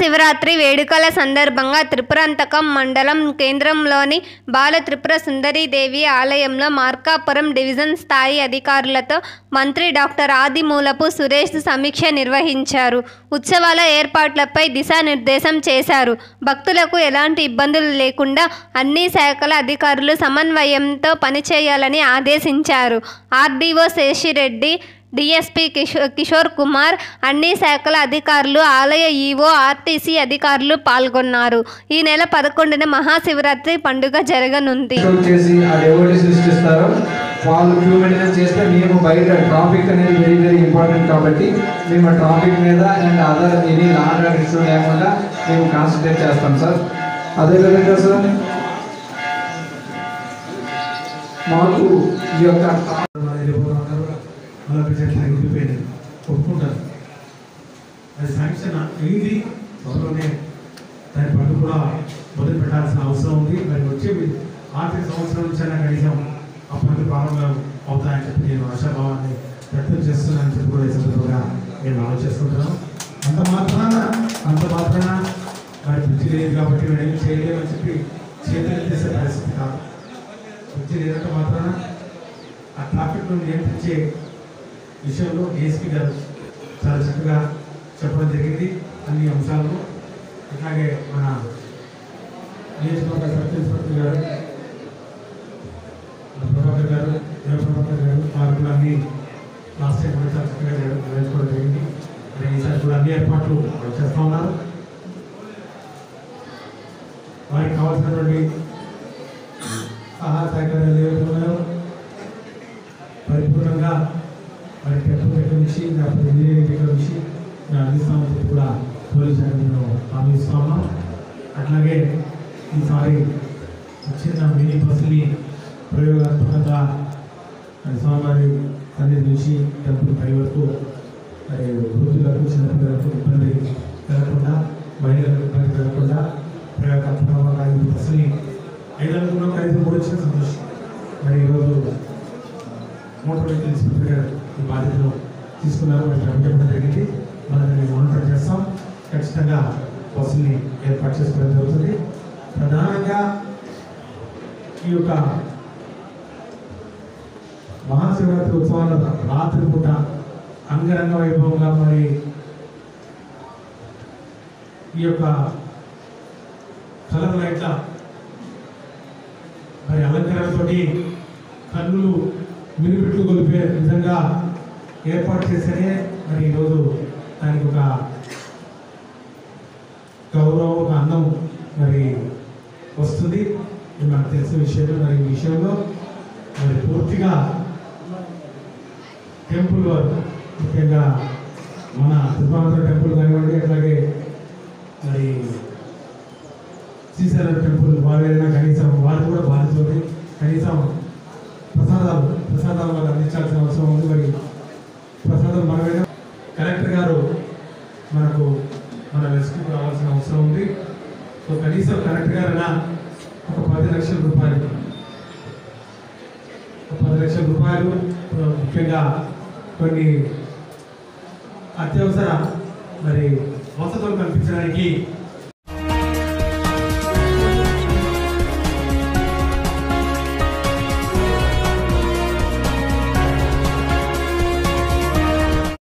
మహాశివరాత్రి వేడుకల సందర్భంగా త్రిపురాంతకం మండలం కేంద్రంలోని బాల త్రిపుర సుందరీదేవి ఆలయంలో మార్కాపురం డివిజన్ స్థాయి అధికారులతో మంత్రి డాక్టర్ ఆదిమూలపు సురేష్ సమీక్ష నిర్వహించారు ఉత్సవాల ఏర్పాట్లపై దిశానిర్దేశం చేశారు భక్తులకు ఎలాంటి ఇబ్బందులు లేకుండా అన్ని శాఖల అధికారులు సమన్వయంతో పనిచేయాలని ఆదేశించారు ఆర్డీఓ శేషిరెడ్డి డిఎస్పి కిషోర్ కిషోర్ కుమార్ అన్ని శాఖల అధికారులు ఆలయ ఈవో ఆర్టీసీ అధికారులు పాల్గొన్నారు ఈ నెల పదకొండున మహాశివరాత్రి పండుగ జరగనుంది కంట్రోల్ చేసి ఆ డెవోటీస్ లిస్ట్ ఇస్తారో వాళ్ళు క్యూ మెయింటెనెన్స్ చేస్తే మేము బయట ట్రాఫిక్ అనేది వెరీ వెరీ ఇంపార్టెంట్ కాబట్టి మేము ట్రాఫిక్ మీద and other any land order issue లేకుండా మేము కాన్సన్ట్రేట్ చేస్తాం సార్ అదేవిధంగా సార్ మాకు ఈ యొక్క నలభై చెట్లు అయిపోయినాయి ఒప్పుకుంటారు అది శాంక్షన్ అయింది త్వరలోనే దాని పనులు కూడా మొదలు పెట్టాల్సిన అవసరం ఉంది మరి వచ్చే ఆర్థిక సంవత్సరం నుంచైనా కనీసం ఆ పనులు ప్రారంభం అవుతాయని చెప్పి నేను ఆశాభావాన్ని వ్యక్తం చేస్తున్నానని చెప్పి కూడా ఈ సందర్భంగా నేను ఆలోచిస్తుంటున్నాను అంత మాత్రాన అంత మాత్రాన మరి పిచ్చి లేదు కాబట్టి మేము ఏం చేయలేమని చెప్పి చేతులు చేసే పరిస్థితి కాదు పిచ్చి లేదంటే మాత్రాన ఆ ట్రాఫిక్ను నియంత్రించే విషయంలో డిఎస్పీ గారు చాలా చక్కగా చెప్పడం జరిగింది అన్ని అంశాలను అలాగే మన నియోజకవర్గ సబ్ ఇన్స్పెక్టర్ గారు మన ప్రభాకర్ గారు దేవ ప్రభాకర్ గారు వారు కూడా అన్ని లాస్ట్ టైం కూడా చాలా చక్కగా జరగ- నిర్వహించుకోవడం జరిగింది మరి ఈసారి కూడా అన్ని ఏర్పాట్లు వాళ్ళు చేస్తూ ఉన్నారు వారికి కావాల్సినటువంటి సహాయ సహకారాలు ఏవైతే ఉన్నాయో పరిపూర్ణంగా మరి టెంపుల్ దగ్గర నుంచి లేకపోతే ఇంజనీరింగ్ దగ్గర నుంచి మేము అందిస్తామని చెప్పి కూడా పోలీస్ శాఖ మేము హామీ ఇస్తా ఉన్నాం అట్లాగే ఈసారి చిన్న మినీ బస్సుని ప్రయోగాత్మకంగా మరి స్వామివారి సన్నిధి నుంచి టెంపుల్ పై వరకు మరి వృద్ధులకు చిన్నపిల్లలకు ఇబ్బంది కలగకుండా మహిళలకు ఇబ్బంది కలగకుండా ప్రయోగాత్మకంగా ఈ బస్సుని ఐదు అనుకున్న ఒక ఐదు మూడు వచ్చిన సంతోషం మరి ఈరోజు మోటార్ వెహికల్ ఇన్స్పెక్టర్ గారు ఈ బాధ్యతను తీసుకున్నారు వాటిని అప్పచెప్పడం జరిగింది మనం దీన్ని మానిటర్ చేస్తాం ఖచ్చితంగా బస్సుని ఏర్పాటు చేసుకోవడం జరుగుతుంది ప్రధానంగా ఈ యొక్క మహాశివరాత్రి ఉత్సవాల రాత్రి పూట అంగరంగ వైభవంగా మరి ఈ యొక్క కలర్ లైట్ల మరి అలంకరణతోటి కన్నులు మినిపిట్లు కొలిపే విధంగా ఏర్పాటు చేస్తేనే మరి ఈరోజు దానికి ఒక గౌరవం ఒక అందం మరి వస్తుంది ఇది మనకు తెలిసిన విషయమే మరి ఈ విషయంలో మరి పూర్తిగా టెంపుల్ వారు ముఖ్యంగా మన తిరుపతి టెంపుల్ కానివ్వండి అట్లాగే మరి శ్రీశైలం టెంపుల్ వారైనా కనీసం వారు కూడా బాధితులు కనీసం ప్రసాదాలు ప్రసాదాలు వాళ్ళు అందించాల్సిన అవసరం ఉంది మరి ప్రసాదం మనమైనా కలెక్టర్ గారు మనకు మన రెస్క్యూకి రావాల్సిన అవసరం ఉంది సో కనీసం కలెక్టర్ గారైనా ఒక పది లక్షల రూపాయలు ఒక పది లక్షల రూపాయలు ఆ, ముఖ్యంగా కొన్ని అత్యవసర మరి వసతులు కల్పించడానికి